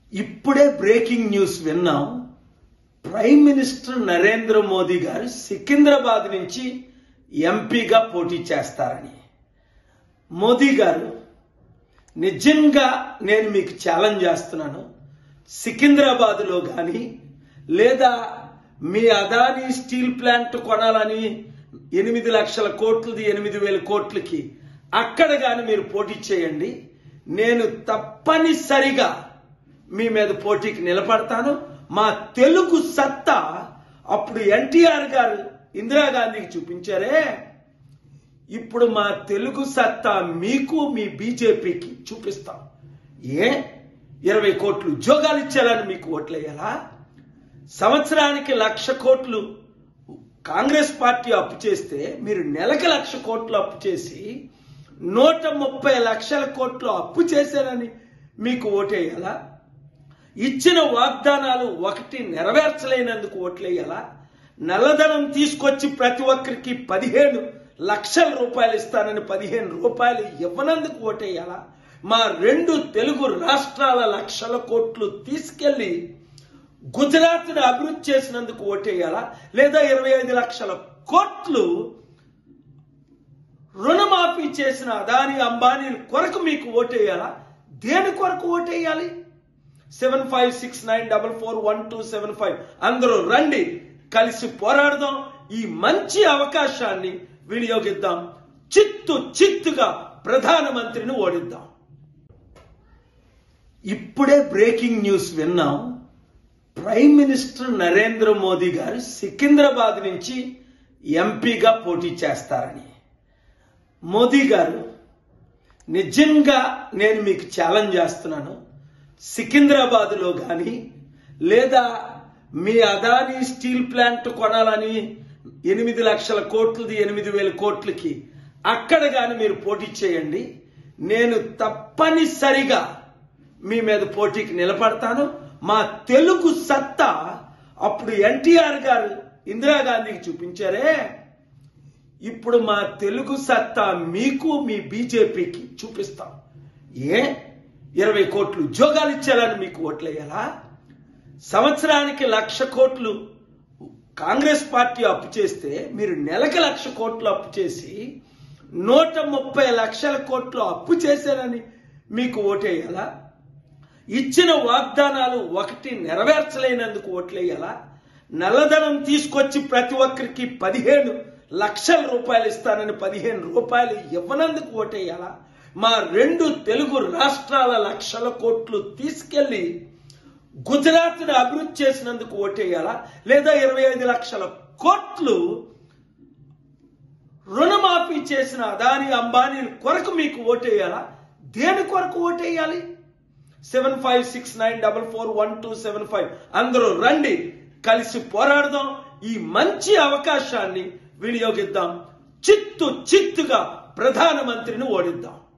ఇప్పుడే breaking news విన్నాం prime minister Narendra Modi garu Secunderabad నుంచి ఎంపీగా పోటీ చేస్తారని మోదీ గారు నిజంగా నేను మీకు ఛాలెంజ్ చేస్తున్నాను సికింద్రాబాద్లో కానీ లేదా మీ అదానీ స్టీల్ ప్లాంట్ కొనాలని ఎనిమిది లక్షల కోట్లది ఎనిమిది వేల కోట్లకి అక్కడ కానీ మీరు పోటీ చేయండి నేను తప్పనిసరిగా మీ మీద పోటీకి నిలబడతాను మా తెలుగు సత్తా అప్పుడు ఎన్టీఆర్ గారు ఇందిరాగాంధీకి చూపించారే ఇప్పుడు మా తెలుగు సత్తా మీకు మీ బీజేపీకి చూపిస్తాం ఏ ఇరవై కోట్లు ఉద్యోగాలు ఇచ్చారని మీకు ఓట్లేయాలా సంవత్సరానికి లక్ష కోట్లు కాంగ్రెస్ పార్టీ అప్పు చేస్తే మీరు నెలకి లక్ష కోట్లు అప్పు చేసి నూట ముప్పై లక్షల కోట్లు అప్పు చేశారని మీకు ఓటేయాలా ఇచ్చిన వాగ్దానాలు ఒకటి నెరవేర్చలేనందుకు ఓట్లేయాలా నల్లధనం తీసుకొచ్చి ప్రతి ఒక్కరికి పదిహేను లక్షల రూపాయలు ఇస్తానని పదిహేను రూపాయలు ఇవ్వనందుకు ఓటేయాలా మా రెండు తెలుగు రాష్ట్రాల లక్షల కోట్లు తీసుకెళ్లి గుజరాత్ను అభివృద్ధి చేసినందుకు ఓటేయాలా లేదా ఇరవై ఐదు లక్షల కోట్లు రుణమాఫీ చేసిన అదాని అంబానీ కొరకు మీకు ఓటేయాలా దేని కొరకు ఓటేయాలి seven five six nine double four one two seven five అందరూ రండి కలిసి పోరాడదాం ఈ మంచి అవకాశాన్ని వినియోగిద్దాం చిత్తు చిత్తుగా ప్రధానమంత్రిని ఓడిద్దాం ఇప్పుడే బ్రేకింగ్ న్యూస్ విన్నాం ప్రైమ్ మినిస్టర్ నరేంద్ర మోదీ గారు సికింద్రాబాద్ నుంచి ఎంపీగా పోటీ చేస్తారని మోదీ గారు నిజంగా నేను మీకు ఛాలెంజ్ చేస్తున్నాను సికింద్రాబాద్లో కానీ లేదా మీ అదానీ స్టీల్ ప్లాంట్ కొనాలని ఎనిమిది లక్షల కోట్లది ఎనిమిది వేల కోట్లకి అక్కడ కానీ మీరు పోటీ చేయండి నేను తప్పనిసరిగా మీ మీద పోటీకి నిలబడతాను మా తెలుగు సత్తా అప్పుడు ఎన్టీఆర్ గారు ఇందిరాగాంధీకి చూపించారే ఇప్పుడు మా తెలుగు సత్తా మీకు మీ బీజేపీకి చూపిస్తాం ఏ ఇరవై కోట్లు ఉద్యోగాలు ఇచ్చారని మీకు ఓట్లేయాలా సంవత్సరానికి లక్ష కోట్లు కాంగ్రెస్ పార్టీ అప్పు చేస్తే మీరు నెలకి లక్ష కోట్లు అప్పు చేసి నూట ముప్పై లక్షల కోట్లు అప్పు చేశారని మీకు ఓటేయాలా ఇచ్చిన వాగ్దానాలు ఒకటి నెరవేర్చలేనందుకు ఓట్లేయాలా నల్లధనం తీసుకొచ్చి ప్రతి ఒక్కరికి పదిహేను లక్షల రూపాయలు ఇస్తానని పదిహేను రూపాయలు ఇవ్వనందుకు ఓటేయాలా మా రెండు తెలుగు రాష్ట్రాల లక్షల కోట్లు తీసుకెళ్లి గుజరాత్ను అభివృద్ధి చేసినందుకు ఓటేయాలా లేదా ఇరవై ఐదు లక్షల కోట్లు రుణమాఫీ చేసిన అదాని అంబానీ కొరకు మీకు ఓటేయాలా దేని కొరకు ఓటేయాలి seven five six nine double four one two seven five అందరూ రండి కలిసి పోరాడదాం ఈ మంచి అవకాశాన్ని వినియోగిద్దాం చిత్తు చిత్తుగా ప్రధానమంత్రిని ఓడిద్దాం